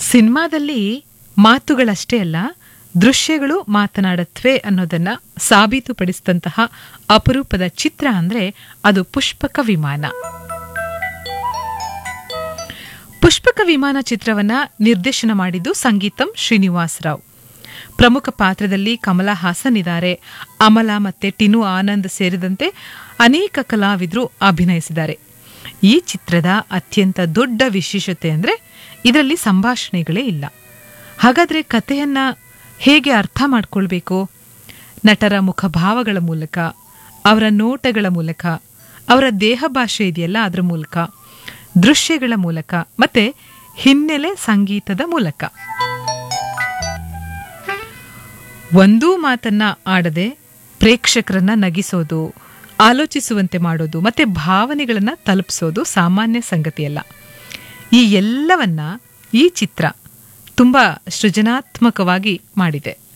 ಸಿನಿಮಾದಲ್ಲಿ ಮಾತುಗಳಷ್ಟೇ ಅಲ್ಲ ದೃಶ್ಯಗಳು ಮಾತನಾಡತ್ವೆ ಅನ್ನೋದನ್ನ ಸಾಬೀತುಪಡಿಸಿದಂತಹ ಅಪರೂಪದ ಚಿತ್ರ ಅಂದ್ರೆ ಅದು ಪುಷ್ಪಕ ವಿಮಾನ ಪುಷ್ಪಕ ವಿಮಾನ ಚಿತ್ರವನ್ನ ನಿರ್ದೇಶನ ಮಾಡಿದ್ದು ಸಂಗೀತಂ ಶ್ರೀನಿವಾಸ್ ರಾವ್ ಪ್ರಮುಖ ಪಾತ್ರದಲ್ಲಿ ಕಮಲಾ ಹಾಸನ್ ಇದ್ದಾರೆ ಅಮಲಾ ಮತ್ತೆ ಟಿನು ಆನಂದ್ ಸೇರಿದಂತೆ ಅನೇಕ ಕಲಾವಿದರು ಅಭಿನಯಿಸಿದ್ದಾರೆ ಈ ಚಿತ್ರದ ಅತ್ಯಂತ ದೊಡ್ಡ ವಿಶೇಷತೆ ಅಂದ್ರೆ ಇದರಲ್ಲಿ ಸಂಭಾಷಣೆಗಳೇ ಇಲ್ಲ ಹಾಗಾದ್ರೆ ಕಥೆಯನ್ನ ಹೇಗೆ ಅರ್ಥ ಮಾಡ್ಕೊಳ್ಬೇಕು ನಟರ ಮುಖಭಾವಗಳ ಮೂಲಕ ಅವರ ನೋಟಗಳ ಮೂಲಕ ಅವರ ದೇಹ ಭಾಷೆ ಇದೆಯಲ್ಲ ಅದರ ಮೂಲಕ ದೃಶ್ಯಗಳ ಮೂಲಕ ಮತ್ತೆ ಹಿನ್ನೆಲೆ ಸಂಗೀತದ ಮೂಲಕ ಒಂದೂ ಮಾತನ್ನ ಆಡದೆ ಪ್ರೇಕ್ಷಕರನ್ನ ನಗಿಸೋದು ಆಲೋಚಿಸುವಂತೆ ಮಾಡೋದು ಮತ್ತೆ ಭಾವನೆಗಳನ್ನ ತಲುಪಿಸೋದು ಸಾಮಾನ್ಯ ಸಂಗತಿಯಲ್ಲ ಈ ಎಲ್ಲವನ್ನ ಈ ಚಿತ್ರ ತುಂಬಾ ಸೃಜನಾತ್ಮಕವಾಗಿ ಮಾಡಿದೆ